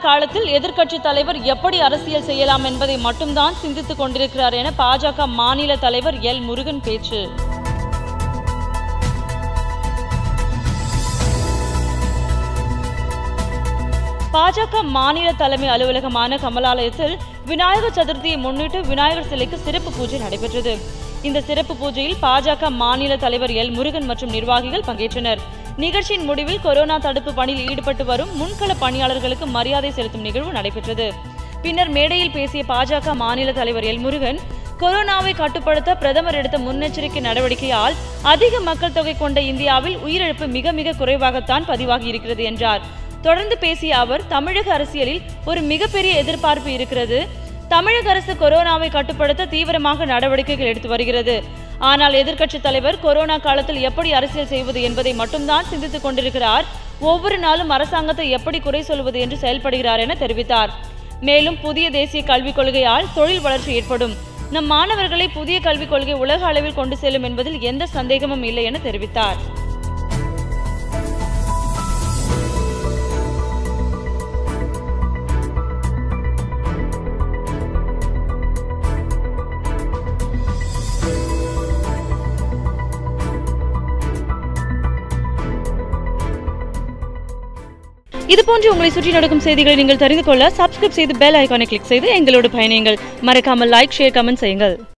காலத்தில் எதிர்க்கட்சி தலைவர் எப்படி அரசியல் செய்யலாம் என்பதை மட்டும்தான் சிந்தித்துக் கொண்டிருக்கிறார் என பாஜக மாநில தலைவர் எல் முருகன் பேச்சு பாஜக மாநில தலைமை அலுவலகமான கமலாலயத்தில் விநாயகர் சதுர்த்தியை முன்னிட்டு விநாயகர் சிலைக்கு சிறப்பு பூஜை நடைபெற்றது இந்த சிறப்பு பூஜையில் பாஜக மாநில தலைவர் எல் முருகன் மற்றும் நிர்வாகிகள் பங்கேற்றனர் நிகழ்ச்சியின் முடிவில் கொரோனா தடுப்பு பணியில் ஈடுபட்டு வரும் முன்கள பணியாளர்களுக்கு மரியாதை செலுத்தும் நிகழ்வு நடைபெற்றது பின்னர் மேடையில் பேசிய பாஜக மாநில தலைவர் எல் முருகன் கொரோனாவை கட்டுப்படுத்த பிரதமர் எடுத்த முன்னெச்சரிக்கை நடவடிக்கையால் அதிக மக்கள் தொகை கொண்ட இந்தியாவில் உயிரிழப்பு மிக மிக குறைவாகத்தான் பதிவாகி இருக்கிறது என்றார் தொடர்ந்து பேசிய அவர் தமிழக அரசியலில் ஒரு மிகப்பெரிய எதிர்பார்ப்பு இருக்கிறது தமிழக அரசு கொரோனாவை கட்டுப்படுத்த தீவிரமாக நடவடிக்கைகள் எடுத்து வருகிறது ஆனால் எதிர்க்கட்சித் தலைவர் கொரோனா காலத்தில் எப்படி அரசியல் செய்வது என்பதை மட்டும்தான் சிந்தித்துக் கொண்டிருக்கிறார் ஒவ்வொரு நாளும் அரசாங்கத்தை எப்படி குறை சொல்வது என்று செயல்படுகிறார் என தெரிவித்தார் மேலும் புதிய தேசிய கல்விக் கொள்கையால் தொழில் வளர்ச்சி ஏற்படும் நம் மாணவர்களை புதிய கல்விக் கொள்கை உலக அளவில் கொண்டு செல்லும் என்பதில் எந்த சந்தேகமும் இல்லை என தெரிவித்தார் இது போன்று உங்களை சுற்றி நடக்கும் செய்திகளை நீங்கள் தெரிந்து கொள்ள சப்ஸ்கிரைப் செய்து பெல் ஐகானை கிளிக் செய்து எங்களோடு பயணியுங்கள் மறக்காமல் லைக் ஷேர் கமெண்ட் செய்யுங்கள்